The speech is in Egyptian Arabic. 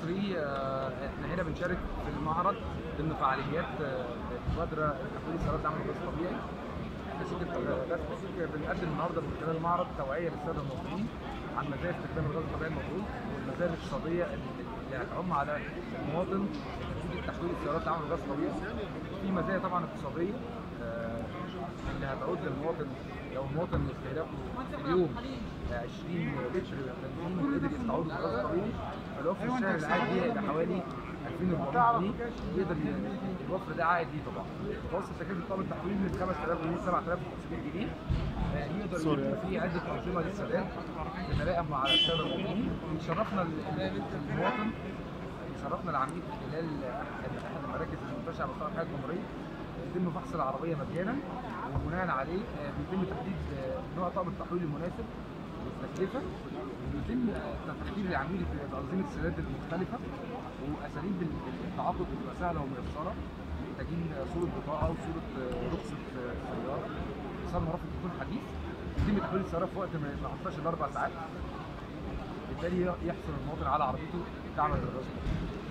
المصري آه، احنا هنا بنشارك في المعرض ضمن فعاليات آه، مبادره تحويل السيارات لعمل غاز طبيعي احنا شركه غاز مصر بنقدم النهارده من خلال المعرض توعيه للساده المواطنين عن مزايا استخدام الغاز الطبيعي الموجود والمزايا الاقتصاديه اللي هتعم على المواطن نتيجه تحويل السيارات لعمل غاز طبيعي في مزايا طبعا اقتصاديه آه، اللي هتعود للمواطن لو المواطن استهلاكه في اليوم 20 لتر بنزين قدر يستعوض بالغاز الطبيعي فلو في الشهر العادي هيبقى حوالي 2400 جنيه يقدر ي- الوفر ده عائد ليه طبعا متوسط تكلفه طالب التحويل من 5000 جنيه ل 7500 جنيه آه، يقدر يبقى فيه عده انظمه للسداد تتلائم مع الساده المواطنين يشرفنا ال- ال- المواطن يشرفنا العميل خلال احد أحد المراكز المنتشره على مستوى الحياه الجمهوريه يتم فحص العربيه مجانا وبناء عليه آه، بيتم تحديد آه، نوع طقم التحويل المناسب والتكلفه ويتم آه، تحديد العميل بانظمه السداد المختلفه واساليب ال- التعاقد بتبقى سهله وميسره محتاجين آه، صوره بطاقه وصوره آه، رخصه آه، سياره اتصال مرافق يكون حديث يتم تحويل السياره في وقت من 15 ل 4 ساعات بالتالي يحصل المواطن على عربيته تعمل الرصد